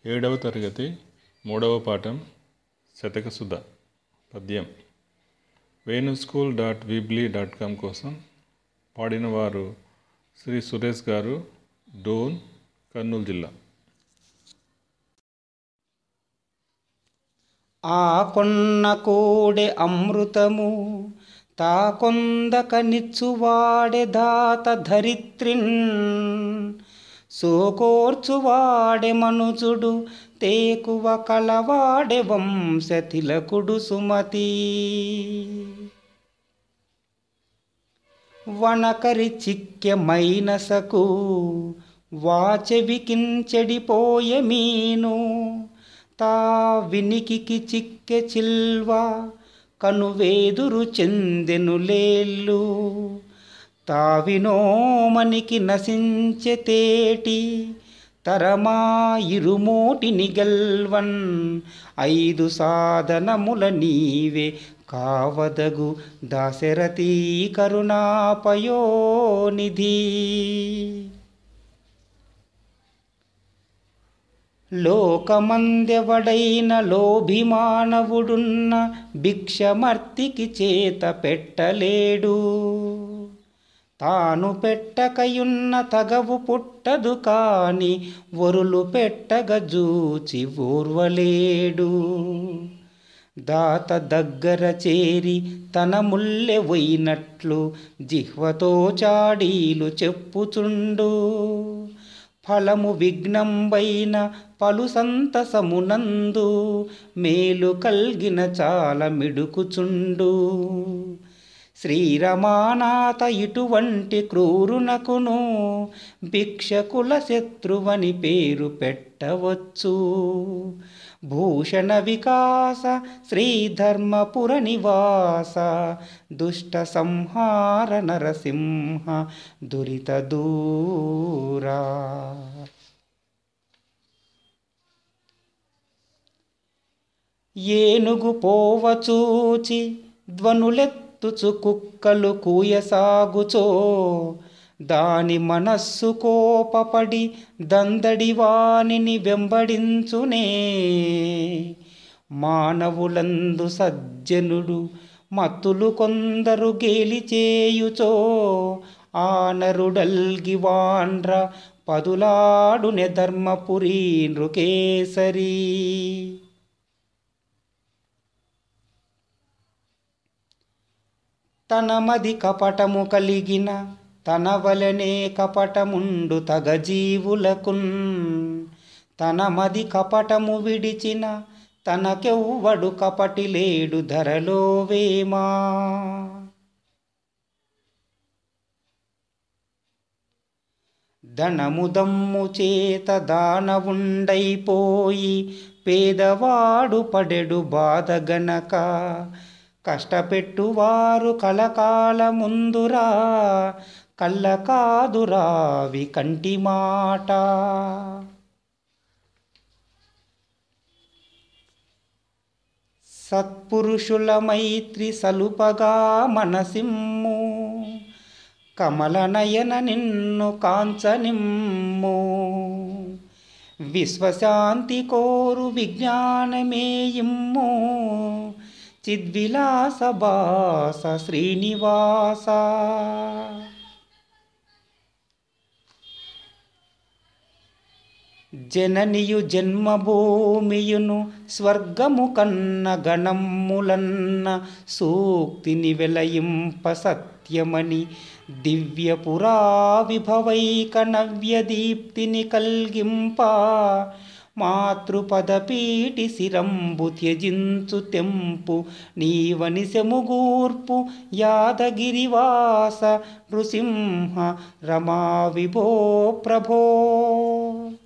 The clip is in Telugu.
ఏడవ తరగతి మూడవ పాఠం శతకసుధ పద్యం Venu school dot Weebly dot com కోసం పాడినవారు శ్రీ సురేష్ గారు డోన్ కర్నూలు జిల్లా ఆ కొన్న కోడె అమృతము తా కొందక నిచ్చువాడె దాత ధరిత్రిన్ సోకోర్చువాడె మనుజుడు తేకువ కలవాడె వంశ తిలకుడు సుమతి వనకరి చిక్కె మైనసకు వాచెవికించెడిపోయె మీను తా వినికికి చిక్కె చిల్వ కనువేదురు చెందెను లేళ్ళు తావినోమనికి నశించె తేటి తరమా ఇరుమోటిని గెల్వన్ ఐదు సాధనముల నీవే కావదగు దాశరథీ కరుణాపయోనిధి లోకమందెవడైన లోభిమానవుడున్న భిక్షమర్తికి చేత పెట్టలేడు తాను పెట్టకయున్న తగవు పుట్టదు కాని వరులు పెట్టగ జూచి ఓర్వలేడు దాత దగ్గర చేరి తన ముల్లె పోయినట్లు జిహ్వతో చాడీలు చెప్పుచుండు ఫలము విఘ్నంబైన పలు సంతసమునందు మేలు కల్గిన చాల మిడుకుచుండు శ్రీరమానాథ ఇటువంటి క్రూరునకును భిక్షకుల శత్రువని పేరు పెట్టవచ్చు భూషణ వికాస శ్రీధర్మపుర నివాస దుష్ట సంహార నరసింహ దురిత దూరా ఏనుగు పోవచూచి ధ్వనులెత్తుచు కుక్కలు కూయసాగుచో దాని మనస్సు కోపపడి దందడి వానిని వెంబడించునే మానవులందు సజ్జనుడు మత్తులు కొందరు గేలి చేయుచో ఆనరుడల్గి వాండ్ర పదులాడునె ధర్మపురీ నృకేసరీ తన మది కపటము కలిగిన తన వలనే కపటముండు తగజీవులకున్ తన మది కపటము విడిచిన తనకెవ్వడు కపటి లేడు ధరలో వేమా ధనముదమ్ము చేత దానవుండైపోయి పేదవాడు పడెడు బాధ గనక కష్టపెట్టువారు కలకాల ముందురా కళ్ళ కాదురావి కంటి మాట సత్పురుషుల మైత్రి సలుపగా మనసిమ్ము కమలనయన నిన్ను కాంచనిమ్ము విశ్వశాంతి కోరు విజ్ఞానమేయిమ్ము చిద్విలాస బాస శ్రీనివాస జననియు జన్మభూమియును స్వర్గము కన్న గణమ్ములన్న సూక్తిని వెలయింప సత్యమని దివ్యపురా విభవైక నవ్య దీప్తిని కల్గింప మాతృపదపీటి శిరంబు త్యజించు తెంపు నీవని సెముగూర్పు యాదగిరివాస నృసింహ రమా విభో ప్రభో